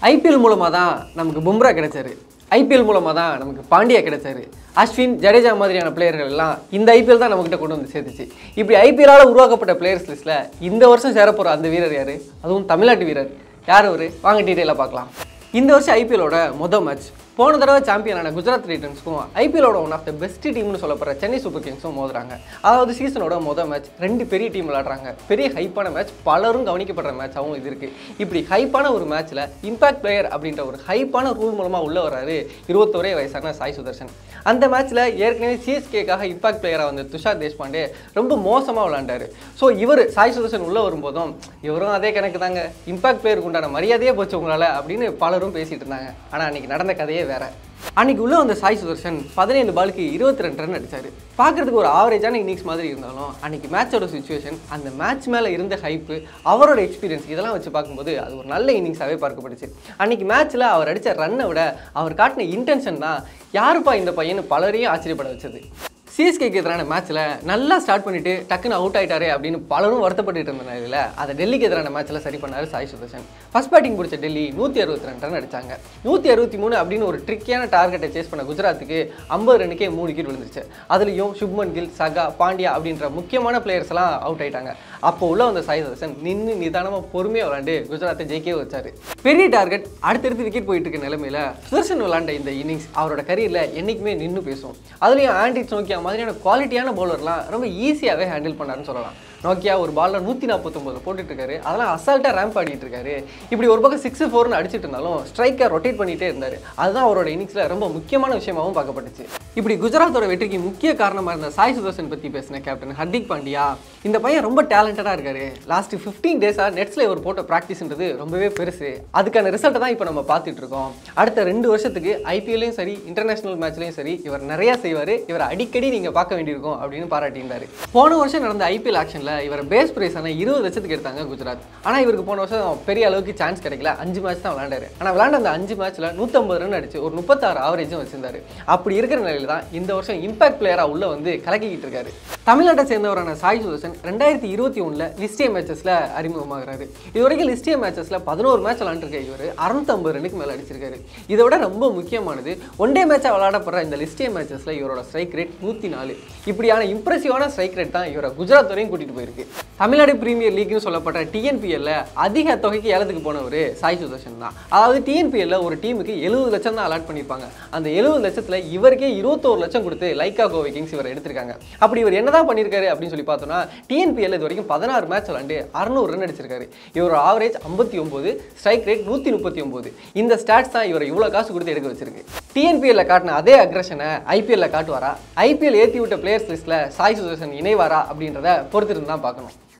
IPL மூலமாக தான் நமக்கு பும்ரா கிடைச்சாரு ஐபிஎல் மூலமாக தான் நமக்கு பாண்டியா கிடைச்சாரு அஸ்வின் ஜடேஜா மாதிரியான பிளேயர்கள் எல்லாம் இந்த ஐபிஎல் தான் நம்மகிட்ட கொண்டு வந்து சேர்த்துச்சு இப்படி ஐபிஎல்லால் உருவாக்கப்பட்ட பிளேயர்ஸ் லிஸ்ட்டில் இந்த வருஷம் சேரப்போகிற அந்த வீரர் யார் அதுவும் தமிழ்நாட்டு வீரர் யார் அவர் வாங்க டீட்டெயிலாக பார்க்கலாம் இந்த வருஷம் ஐபிஎல்லோட மொதல் மேட்ச் போன தடவை சாம்பியனான குஜராத் டைட்டன்ஸ்க்கும் ஐபிஎல்லோட ஒன் ஆஃப் த பெஸ்ட் டீம்னு சொல்லப்படுற சென்னை சூப்பர் கிங்ஸும் மோதுறாங்க அதாவது சீசனோட மொதல் மேட்ச் ரெண்டு பெரிய டீம் விளையாடுறாங்க பெரிய ஹைப்பான மேட்ச் பலரும் கவனிக்கப்படுற மேட்சாகவும் இது இருக்குது இப்படி ஹைப்பான ஒரு மேட்ச்சில் இம்பாக்ட் பிளேயர் அப்படின்ற ஒரு ஹைப்பான ரூல் மூலமாக உள்ள வராரு இருபத்தோரே வயசான சாய் சுதர்ஷன் அந்த மேட்ச்சில் ஏற்கனவே சிஎஸ்கேக்காக இம்பாக்ட் பிளேயராக வந்த துஷார் தேஷ்பாண்டே ரொம்ப மோசமாக விளையாண்டாரு ஸோ இவர் சாய் சுதர்ஷன் உள்ளே வரும்போதும் இவரும் அதே கணக்கு தாங்க இம்பாக்ட் பிளேயருக்கு உண்டான மரியாதையே போச்சு உங்களால் அப்படின்னு பலரும் பேசிட்டு இருந்தாங்க ஆனால் அன்றைக்கி நடந்த கதையே வேற அன்னைக்கு உள்ள வந்த சாய் சுதர்ஷன் பதினேழு பாலுக்கு இருபத்தி ரெண்டு ரன் அடிச்சாரு பார்க்கறதுக்கு ஒரு ஆவரேஜான இன்னிங்ஸ் மாதிரி இருந்தாலும் அன்னைக்கு மேட்சோட சுச்சுவேஷன் அந்த மேட்ச் மேலே இருந்த ஹைப்பு அவரோட எக்ஸ்பீரியன்ஸ் இதெல்லாம் வச்சு பார்க்கும்போது அது ஒரு நல்ல இன்னிங்ஸாகவே பார்க்கப்பட்டுச்சு அன்னைக்கு மேட்ச்சில் அவர் அடித்த ரன்னை விட அவர் காட்டின இன்டென்ஷன் தான் யாருப்பா இந்த பையன் பலரையும் ஆச்சரியப்பட வச்சது சிஎஸ்கேக்கு எதிரான மேட்ச்சில் நல்லா ஸ்டார்ட் பண்ணிட்டு டக்குன்னு அவுட் ஆயிட்டாரே அப்படின்னு பலரும் வருத்தப்பட்டு இருந்த நிலையில் அதை டெல்லிக்கு எதிரான மேட்ச்சில் சரி பண்ணார் சாய் சுதர்ஷன் ஃபர்ஸ்ட் பேட்டிங் பிடிச்ச டெல்லி நூற்றி அறுபத்தி ரெண்டு ரன் அடிச்சாங்க நூற்றி அறுபத்தி மூணு அப்படின்னு ஒரு ட்ரிக்கியான டார்கெட்டை சேஸ் பண்ண குஜராத்துக்கு ஐம்பது ரன்னுக்கே மூணு விக்கெட் விழுந்துருச்சு அதுலேயும் சுப்மன் கில் சகா பாண்டியா அப்படின்ற முக்கியமான பிளேயர்ஸ் எல்லாம் அவுட் ஆயிட்டாங்க அப்போ உள்ள வந்த சாய் சுதர்ஷன் நின்று நிதானமாக பொறுமையாக விளாண்டு குஜராத்தை ஜெயிக்கவே வச்சாரு பெரிய டார்கெட் அடுத்தடுத்து விக்கெட் போயிட்டு இருக்க நிலைமையில சுதர்ஷன் விளாண்ட இந்த இன்னிங்ஸ் அவரோட கரியரில் என்றைக்குமே நின்று பேசும் அதுலேயும் ஆண்ட்ரிச் நோக்கியா மாதிரியான குவாலிட்டியான பவுலர்லாம் ரொம்ப ஈஸியாகவே ஹேண்டில் பண்ணாருன்னு சொல்லலாம் நோக்கியா ஒரு பாலில் நூற்றி நாற்பத்தொம்பது போட்டுட்டு இருக்காரு அதெல்லாம் அசால்ட்டாக ரேம்ப் ஆடிட்டு இருக்காரு இப்படி ஒரு பக்கம் சிக்ஸ் ஃபோர்னு அடிச்சிட்டு இருந்தாலும் ஸ்ட்ரைக்கை ரொட்டேட் பண்ணிட்டே இருந்தார் அதுதான் அவரோட இன்னிங்ஸில் ரொம்ப முக்கியமான விஷயமாகவும் பார்க்கப்பட்டுச்சு இப்படி குஜராத்தோட வெற்றிக்கு முக்கிய காரணமாக இருந்த சாய் சுதர்ஷன் பற்றி பேசின கேப்டன் ஹர்திக் பாண்டியா இந்த பையன் ரொம்ப டேலண்டடாக இருக்காரு லாஸ்ட் ஃபிஃப்டீன் டேஸாக நெட்ஸில் இவர் போட்ட ப்ராக்டிஸ்ன்றது ரொம்பவே பெருசு அதுக்கான ரிசல்ட்டை தான் இப்போ நம்ம பார்த்துட்டு இருக்கோம் அடுத்த ரெண்டு வருஷத்துக்கு ஐபிஎல்லையும் சரி இன்டர்நேஷனல் மேட்ச்லையும் சரி இவர் நிறையா செய்வார் இவர் அடிக்கடி நீங்கள் பார்க்க வேண்டியிருக்கும் அப்படின்னு பாராட்டியிருந்தார் போன வருஷம் நடந்த ஐபிஎல் ஆக்ஷனில் இவர் பேஸ் பிரைஸான இருபது லட்சத்துக்கு எடுத்தாங்க குஜராத் ஆனால் இவருக்கு போன வருஷம் பெரிய அளவுக்கு சான்ஸ் கிடைக்கல அஞ்சு மேட்ச் தான் விளாண்டாரு ஆனால் விளாண்ட அந்த அஞ்சு மேட்ச்சில் நூற்றம்பது ரன் அடிச்சு ஒரு முப்பத்தாறு ஆவரேஜும் வச்சிருந்தாரு அப்படி இருக்கிற நிலையில தான் இந்த வருஷம் இம்பாக்ட் பிளேயராக உள்ள வந்து கலக்கிக்கிட்டு இருக்காரு தமிழ்நாட்டை சேர்ந்தவரான சாய் சுதர்ஷன் ரெண்டாயிரத்தி இருபத்தி ஒன்றில் லிஸ்டிய மேட்சஸில் அறிமுகமாகிறாரு இது வரைக்கும் லிஸ்டிய மேட்சஸில் பதினோரு மேட்ச் விளாண்டுருக்க இவர் அறுநூத்தம்பது ரன்னுக்கு மேலே அடிச்சிருக்காரு இதை விட ரொம்ப முக்கியமானது ஒன் டே மேட்சாக விளாடப்படுற இந்த லிஸ்டிய மேட்சஸில் இவரோட ஸ்ட்ரைக் ரேட் நூற்றி நாலு இப்படியான இம்ப்ரெசிவான ஸ்ட்ரைக் ரேட் தான் இவரை குஜராத் வரையும் கூட்டிகிட்டு போயிருக்கு தமிழ்நாடு பிரீமியர் லீக்னு சொல்லப்பட்ட டிஎன்பிஎல்ல அதிக தொகைக்கு ஏலத்துக்கு போனவர் சாய் சுதர்ஷன் தான் அதாவது டிஎன்பிஎல்ல ஒரு டீமுக்கு எழுபது லட்சம் தான் அலாட் பண்ணியிருப்பாங்க அந்த எழுபது லட்சத்தில் இவருக்கே இருபத்தோரு லட்சம் கொடுத்து லைக்கா கோவை கிங்ஸ் இவர் எடுத்திருக்காங்க அப்படி இவர் என்னதான் பண்ணியிருக்காரு அப்படின்னு சொல்லி பார்த்தோம்னா டிஎன்பிஎல் இது வரைக்கும் பதினாறு மேட்ச் விளாண்டு அறுநூறு ரன் அடிச்சிருக்காரு இவரோட ஆவரேஜ் ஐம்பத்தி ஒம்பது ஸ்ட்ரைக் ரேட் நூற்றி முப்பத்தி ஒம்பது இந்த ஸ்டாட்ஸ் தான் இவரை இவ்வளோ காசு கொடுத்து எடுக்க வச்சிருக்கு டிஎன்பிஎல்ல காட்டின அதே அக்ரஷனை ஐபிஎல்ல காட்டுவாரா ஐபிஎல் ஏற்றி விட்ட பிளேயர்ஸ் லிஸ்ட்டில் சாய் சுதர்ஷன் இணைவாரா அப்படின்றத பொறுத்திருந்து தான் பார்க்கணும்